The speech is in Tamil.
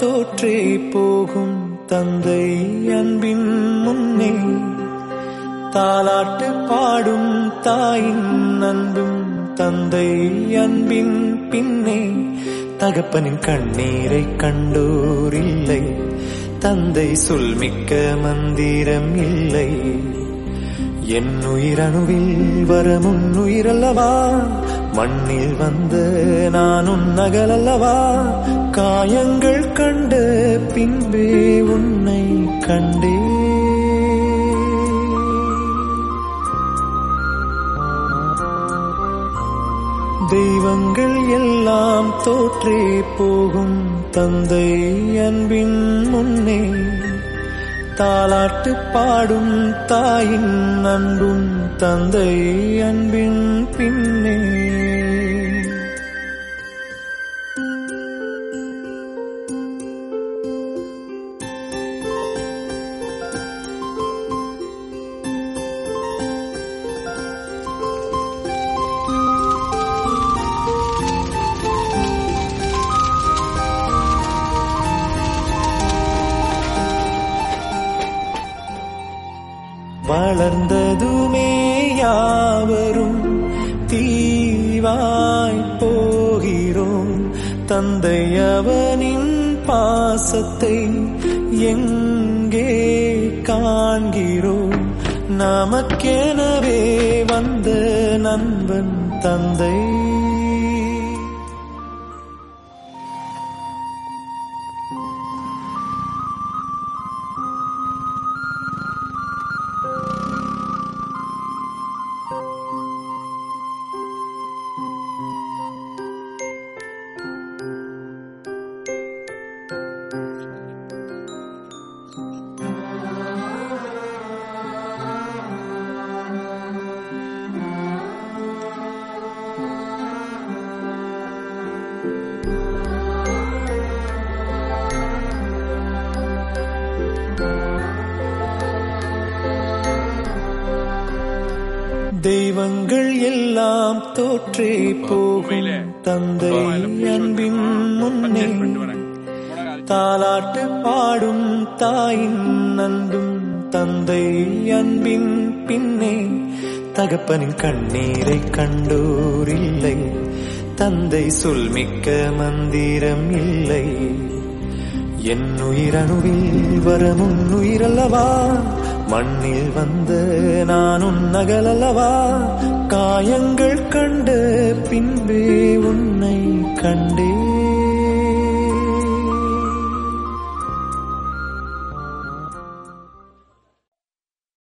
தோற்றே போகும் தந்தை அன்பின் முன்னே தாலாட்டு பாடும் தாயின் அன்பும் தந்தை அன்பின் பின்னே தகப்பனின் கண்ணீரை கண்டோர் இல்லை தந்தை சொல்மிக்க மந்திரம் இல்லை என் உயிரணுவில் வரமுன் உயிரல்லவா மண்ணில் வந்த நான் உன் நகலல்லவா காயங்கள் கண்ட பின்பே உன்னை கண்டே தெய்வங்கள் எல்லாம் தோற்றே போகும் தந்தை அன்பின் முன்னே தாலாட்டு பாடும் தாயின் அன்பும் தந்தை அன்பின் பின்னே வளர்ந்ததுமே யாவரும் தீவாய் போகிறோம் தந்தை அவனின் பாசத்தை எங்கே காண்கிறோம் நமக்கெனவே வந்த நண்பன் தந்தை தெய்வங்கள் எல்லாம் தோற்றே போகும் தந்தை அன்பின் முன்னே தாலாட்டு பாடும் தாயின் அன்பும் தந்தை அன்பின் பின்னே தகப்பனின் கண்ணீரை கண்டோர் இல்லை தந்தை சொல்மிக்க மந்திரம் இல்லை என் உயிரணுவில் வரமுன் உயிரல்லவா மண்ணில் வந்த நான் உன் நகலல்லவா காயங்கள் கண்ட பின்பே உன்னை கண்டே